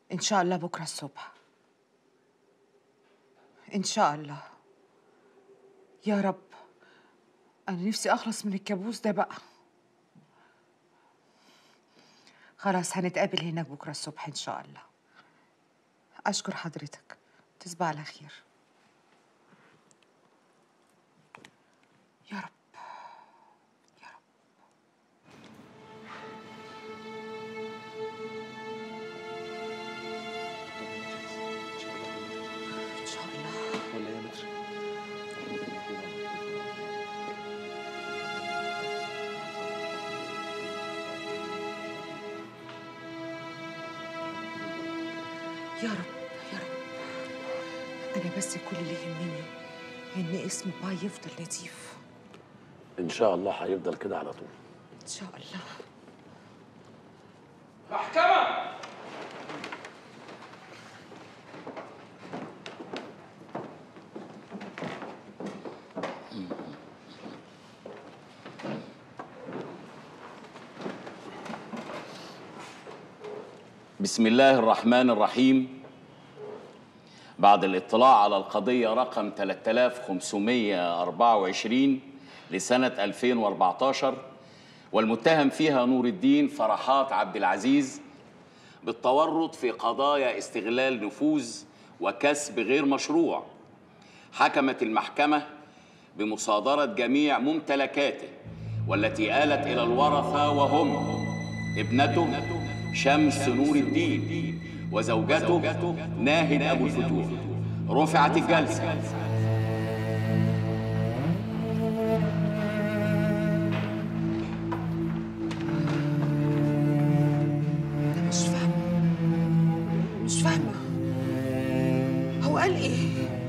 إن شاء الله بكرة الصبح إن شاء الله يا رب أنا نفسي أخلص من الكابوس ده بقى خلاص هنتقابل هناك بكرة الصبح إن شاء الله أشكر حضرتك تصبح على خير يا رب يا رب إن شاء الله ولا يا متر يا رب يا رب أنا بس كل اللي يهمني إن اسم باي يفضل لطيف ان شاء الله هيفضل كده على طول إن شاء الله محكمة بسم الله الرحمن الرحيم بعد الاطلاع على القضية رقم 3524 لسنة 2014 والمتهم فيها نور الدين فرحات عبد العزيز بالتورط في قضايا استغلال نفوذ وكسب غير مشروع حكمت المحكمة بمصادرة جميع ممتلكاته والتي آلت إلى الورثة وهم ابنته شمس نور الدين وزوجته ناهد أبو الفتوح رفعت الجلسة أنا مش فاهمة مش فاهمة هو قال إيه؟